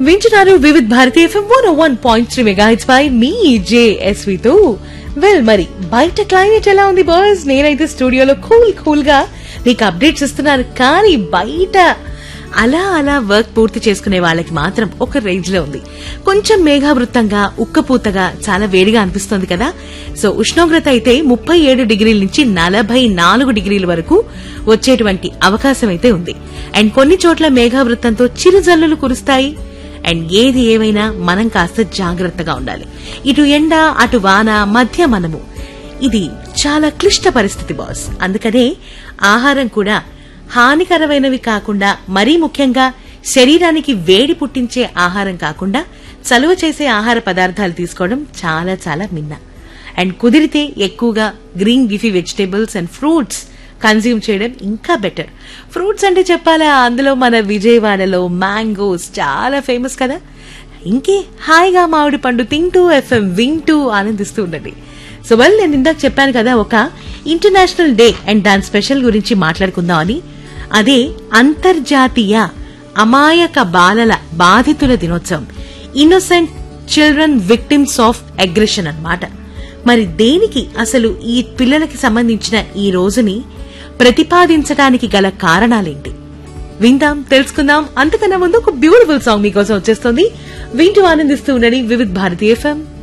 వింటున్నారు Vividh Bharati FM one one point three mega hits పై మీ జేఎస్వితో వెల్ మరి బయట క్లైమేట్ ఎలా ఉంది బాయ్స్ నేనైతే స్టూడియోలో కూల్ కూల్ గా మీకు అప్డేట్స్ ఇస్తున్నాను కానీ బయట అలా అలా వర్క్ పూర్తి చేసుకునే వాళ్ళకి మాత్రం ఒక రేంజ్ లో ఉంది కొంచెం మేఘావృత్తంగా ఉక్కపూతగా చాలా వేడిగా అనిపిస్తుంది కదా సో ఉష్ణోగ్రత అయితే ముప్పై ఏడు డిగ్రీల నుంచి నలభై నాలుగు డిగ్రీల వరకు వచ్చేటువంటి అవకాశం అయితే ఉంది అండ్ కొన్ని చోట్ల మేఘావృత్తంతో చిరుజల్లులు కురుస్తాయి అండ్ ఏది ఏమైనా మనం కాస్త జాగ్రత్తగా ఉండాలి ఇటు ఎండ అటు వాన మధ్య మనము ఇది చాలా క్లిష్ట పరిస్థితి బాస్ అందుకనే ఆహారం కూడా హానికరమైనవి కాకుండా మరీ ముఖ్యంగా శరీరానికి వేడి పుట్టించే ఆహారం కాకుండా చలువ చేసే ఆహార పదార్థాలు తీసుకోవడం చాలా చాలా మిన్న అండ్ కుదిరితే ఎక్కువగా green leafy vegetables and fruits consume చేయడం ఇంకా బెటర్ ఫ్రూట్స్ అంటే చెప్పాలా అందులో మన విజయవాడలో మ్యాంగోస్ చాలా ఫేమస్ కదా ఇంకే హాయిగా మామిడి పండు తింటూ ఎఫ్ఎం వింటూ ఆనందిస్తూ ఉండండి సో వెల్ నేను ఇందాక చెప్పాను కదా ఒక ఇంటర్నేషనల్ డే అండ్ దాని స్పెషల్ గురించి మాట్లాడుకుందాం అని అదే అంతర్జాతీయ అమాయక బాలల బాధితుల దినోత్సవం innocent children victims of aggression అన్నమాట మరి దేనికి అసలు ఈ పిల్లలకి సంబంధించిన ఈ రోజుని ప్రతిపాదించడానికి గల కారణాలేంటి విందాం తెలుసుకుందాం అంతకన్నా ముందు ఒక బ్యూటిఫుల్ సాంగ్ మీకోసం వచ్చేస్తుంది వింటూ ఆనందిస్తూ ఉండని వివిధ్ భారతి ఎఫ్ఎం